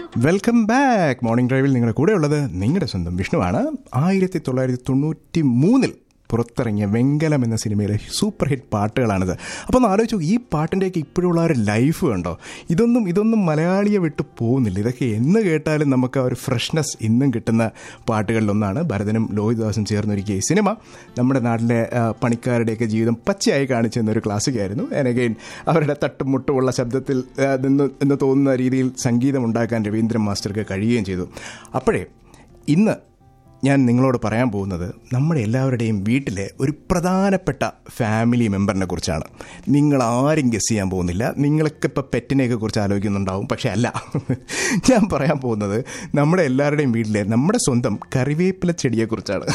welcome back morning ഡ്രൈവിൽ നിങ്ങളുടെ കൂടെ ഉള്ളത് നിങ്ങളുടെ സ്വന്തം വിഷ്ണുവാണ് ആയിരത്തി തൊള്ളായിരത്തി തൊണ്ണൂറ്റി മൂന്നിൽ പുറത്തിറങ്ങിയ വെങ്കലം എന്ന സിനിമയിലെ സൂപ്പർ ഹിറ്റ് പാട്ടുകളാണിത് അപ്പോൾ ഒന്ന് ആലോചിച്ചു ഈ പാട്ടിൻ്റെയൊക്കെ ഇപ്പോഴുള്ള ഒരു ലൈഫ് കണ്ടോ ഇതൊന്നും ഇതൊന്നും മലയാളിയെ വിട്ട് പോകുന്നില്ല ഇതൊക്കെ എന്ന് കേട്ടാലും നമുക്ക് ആ ഒരു ഫ്രഷ്നെസ് ഇന്നും കിട്ടുന്ന പാട്ടുകളിലൊന്നാണ് ഭരതനും ലോഹിതദാസും ചേർന്നൊരുക്കിയ ഈ സിനിമ നമ്മുടെ നാട്ടിലെ ആ, പണിക്കാരുടെയൊക്കെ ജീവിതം പച്ചയായി കാണിച്ചെന്ന ഒരു ക്ലാസിക് ആയിരുന്നു അനഗെയിൻ അവരുടെ തട്ടും മുട്ടുമുള്ള ശബ്ദത്തിൽ ആ, നിന്ന് എന്ന് തോന്നുന്ന രീതിയിൽ സംഗീതം ഉണ്ടാക്കാൻ രവീന്ദ്രൻ മാസ്റ്റർക്ക് കഴിയുകയും ചെയ്തു അപ്പോഴേ ഇന്ന് ഞാൻ നിങ്ങളോട് പറയാൻ പോകുന്നത് നമ്മുടെ എല്ലാവരുടെയും വീട്ടിലെ ഒരു പ്രധാനപ്പെട്ട ഫാമിലി മെമ്പറിനെ കുറിച്ചാണ് നിങ്ങൾ ആരും ഗസ് ചെയ്യാൻ പോകുന്നില്ല നിങ്ങളൊക്കെ ഇപ്പോൾ പെറ്റിനെയൊക്കെ കുറിച്ച് ആലോചിക്കുന്നുണ്ടാവും പക്ഷേ അല്ല ഞാൻ പറയാൻ പോകുന്നത് നമ്മുടെ എല്ലാവരുടെയും വീട്ടിലെ നമ്മുടെ സ്വന്തം കറിവേപ്പില ചെടിയെക്കുറിച്ചാണ്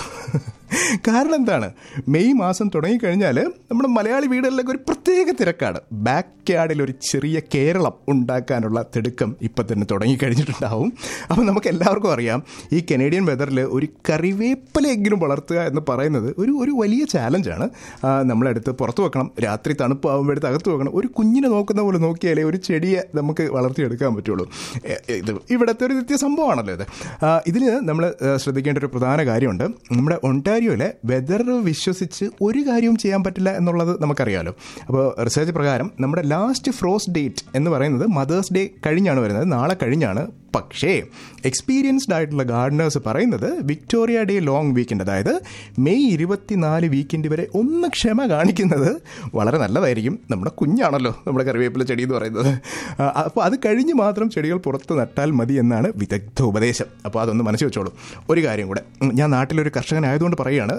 കാരണം എന്താണ് മെയ് മാസം തുടങ്ങിക്കഴിഞ്ഞാൽ നമ്മുടെ മലയാളി വീടുകളിലൊക്കെ ഒരു പ്രത്യേക തിരക്കാണ് ബാക്ക് യാർഡിൽ ഒരു ചെറിയ കേരളം ഉണ്ടാക്കാനുള്ള തിടുക്കം ഇപ്പം തന്നെ തുടങ്ങിക്കഴിഞ്ഞിട്ടുണ്ടാവും അപ്പോൾ നമുക്ക് എല്ലാവർക്കും അറിയാം ഈ കനേഡിയൻ വെതറിൽ ഒരു കറിവേപ്പിലെങ്കിലും വളർത്തുക എന്ന് പറയുന്നത് ഒരു ഒരു വലിയ ചാലഞ്ചാണ് നമ്മളെടുത്ത് പുറത്ത് വെക്കണം രാത്രി തണുപ്പ് ആകുമ്പോഴത്തെ അകത്ത് വെക്കണം ഒരു കുഞ്ഞിനെ നോക്കുന്ന പോലെ നോക്കിയാലേ ഒരു ചെടിയെ നമുക്ക് വളർത്തിയെടുക്കാൻ പറ്റുള്ളൂ എ- ഇത് ഇവിടുത്തെ ഒരു നിത്യ സംഭവമാണല്ലോ ഇത് ഇതിൽ നമ്മൾ ശ്രദ്ധിക്കേണ്ട ഒരു പ്രധാന കാര്യമുണ്ട് നമ്മുടെ ഒണ്ടാരിയോയിലെ വെതർ വിശ്വസിച്ച് ഒരു കാര്യവും ചെയ്യാൻ പറ്റില്ല എന്നുള്ളത് നമുക്കറിയാമല്ലോ അപ്പോൾ റിസർച്ച് പ്രകാരം നമ്മുടെ ലാസ്റ്റ് ഫ്രോസ്റ്റ് ഡേറ്റ് എന്ന് പറയുന്നത് മദേഴ്സ് ഡേ കഴിഞ്ഞാണ് വരുന്നത് നാളെ കഴിഞ്ഞാണ് പക്ഷേ എക്സ്പീരിയൻസ്ഡ് ആയിട്ടുള്ള ഗാർഡനേഴ്സ് പറയുന്നത് വിക്ടോറിയ ഡേ ലോങ് വീക്കെൻഡ് അതായത് മെയ് ഇരുപത്തിനാല് വീക്കെൻഡ് വരെ ഒന്ന് ക്ഷമ കാണിക്കുന്നത് വളരെ നല്ലതായിരിക്കും നമ്മുടെ കുഞ്ഞാണല്ലോ നമ്മുടെ കറിവേപ്പില ചെടി എന്ന് പറയുന്നത് അപ്പോൾ അത് കഴിഞ്ഞ് മാത്രം ചെടികൾ പുറത്ത് നട്ടാൽ മതി എന്നാണ് വിദഗ്ധ ഉപദേശം അപ്പോൾ അതൊന്ന് മനസ്സിൽ വെച്ചോളൂ ഒരു കാര്യം കൂടെ ഉം, ഞാൻ നാട്ടിലൊരു കർഷകനായതുകൊണ്ട് പറയുകയാണ്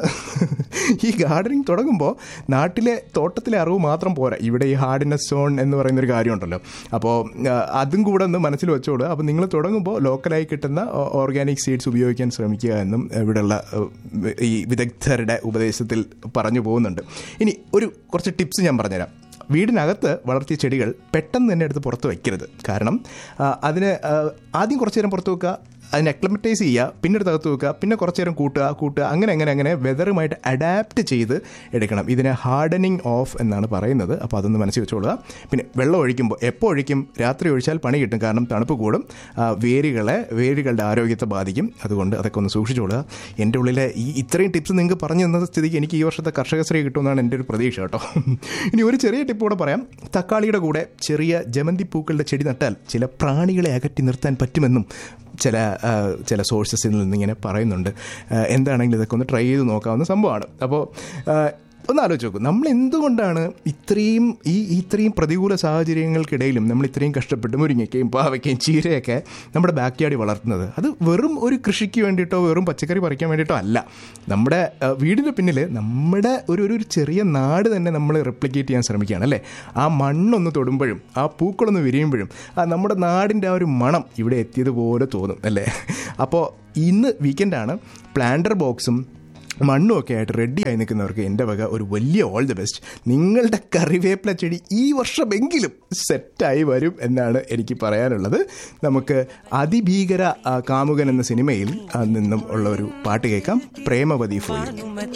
ഈ ഗാർഡനിങ് തുടങ്ങുമ്പോൾ നാട്ടിലെ തോട്ടത്തിലെ അറിവ് മാത്രം പോരാ ഇവിടെ ഈ ഹാർഡിനെസ് സോൺ എന്ന് പറയുന്ന ഒരു കാര്യമുണ്ടല്ലോ അപ്പോൾ ആ, അതും കൂടെ ഒന്ന് മനസ്സിൽ വെച്ചോളൂ അപ്പോൾ നിങ്ങൾ തുടങ്ങുമ്പോൾ ലോക്കലായി കിട്ടുന്ന ഓർഗാനിക് സീഡ്സ് ഉപയോഗിക്കാൻ ശ്രമിക്കുക എന്നും ഇവിടെയുള്ള ഏഹ്, ഈ വിദഗ്ധരുടെ ഉപദേശത്തിൽ പറഞ്ഞു പോകുന്നുണ്ട് ഇനി ഒരു കുറച്ച് ടിപ്സ് ഞാൻ പറഞ്ഞുതരാം വീടിനകത്ത് വളർത്തിയ ചെടികൾ പെട്ടെന്ന് തന്നെ എടുത്ത് പുറത്ത് വയ്ക്കരുത് കാരണം ആ, അതിന് ആ, ആദ്യം കുറച്ച് നേരം പുറത്ത് വെക്കുക അതിനെ അക്ലമറ്റൈസ് ചെയ്യുക പിന്നെ എടുത്ത് അകത്ത് വെക്കുക പിന്നെ കുറച്ച് നേരം കൂട്ടുക കൂട്ടുക അങ്ങനെ അങ്ങനെ അങ്ങനെ വെതറുമായിട്ട് അഡാപ്റ്റ് ചെയ്ത് എടുക്കണം ഇതിനെ ഹാർഡനിങ് ഓഫ് എന്നാണ് പറയുന്നത് അപ്പോൾ അതൊന്ന് മനസ്സിൽ വെച്ചോളുക പിന്നെ വെള്ളം ഒഴിക്കുമ്പോൾ എപ്പോൾ ഒഴിക്കും രാത്രി ഒഴിച്ചാൽ പണി കിട്ടും കാരണം തണുപ്പ് കൂടും ആ, വേരുകളെ വേരുകളുടെ ആരോഗ്യത്തെ ബാധിക്കും അതുകൊണ്ട് അതൊക്കെ ഒന്ന് സൂക്ഷിച്ചോളുക എൻ്റെ ഉള്ളിലെ ഈ ഇത്രയും ടിപ്സ് നിങ്ങൾക്ക് പറഞ്ഞു തന്ന സ്ഥിതിക്ക് എനിക്ക് ഈ വർഷത്തെ കർഷകശ്രീ കിട്ടുമെന്നാണ് എൻ്റെ ഒരു പ്രതീക്ഷ കേട്ടോ ഇനി ഒരു ചെറിയ ടിപ്പ് കൂടെ പറയാം തക്കാളിയുടെ കൂടെ ചെറിയ ജമന്തി പൂക്കളുടെ ചെടി നട്ടാൽ ചില പ്രാണികളെ അകറ്റി നിർത്താൻ പറ്റുമെന്നും ചില ആ, ചില സോഴ്സസിൽ നിന്ന് ഇങ്ങനെ പറയുന്നുണ്ട് ആ, എന്താണെങ്കിലും ഇതൊക്കെ ഒന്ന് ട്രൈ ചെയ്ത് നോക്കാവുന്ന സംഭവമാണ് അപ്പോൾ ആ, ഒന്ന് ആലോചിച്ച് നോക്കൂ നമ്മൾ എന്തുകൊണ്ടാണ് ഇത്രയും ഈ ഇത്രയും പ്രതികൂല സാഹചര്യങ്ങൾക്കിടയിലും നമ്മൾ ഇത്രയും കഷ്ടപ്പെട്ട് മുരിങ്ങയ്ക്കയും പാവയ്ക്കയും ചീരയൊക്കെ നമ്മുടെ ബാക്ക് യാർഡിൽ വളർത്തുന്നത് അത് വെറും ഒരു കൃഷിക്ക് വേണ്ടിയിട്ടോ വെറും പച്ചക്കറി പറിക്കാൻ വേണ്ടിയിട്ടോ അല്ല നമ്മുടെ ആ, വീടിന് പിന്നിൽ നമ്മുടെ ഒരു ഒരു ഒരു ചെറിയ നാട് തന്നെ നമ്മൾ റെപ്ലിക്കേറ്റ് ചെയ്യാൻ ശ്രമിക്കുകയാണ് അല്ലേ ആ മണ്ണൊന്ന് തൊടുമ്പോഴും ആ പൂക്കളൊന്ന് വിരിയുമ്പോഴും ആ നമ്മുടെ നാടിൻ്റെ ആ ഒരു മണം ഇവിടെ എത്തിയതുപോലെ തോന്നും അല്ലേ അപ്പോൾ ഇന്ന് വീക്കെൻഡാണ് പ്ലാന്റർ ബോക്സും മണ്ണും ഒക്കെ ആയിട്ട് റെഡി ആയി നിൽക്കുന്നവർക്ക് എൻ്റെ വക ഒരു വലിയ ഓൾ ദി ബെസ്റ്റ് നിങ്ങളുടെ കറിവേപ്പില ചെടി ഈ വർഷമെങ്കിലും സെറ്റായി വരും എന്നാണ് എനിക്ക് പറയാനുള്ളത് നമുക്ക് അതിഭീകര ആ, കാമുകൻ എന്ന സിനിമയിൽ ആ, നിന്നും ഉള്ള ഒരു പാട്ട് കേൾക്കാം പ്രേമവതി ഫോയിൽ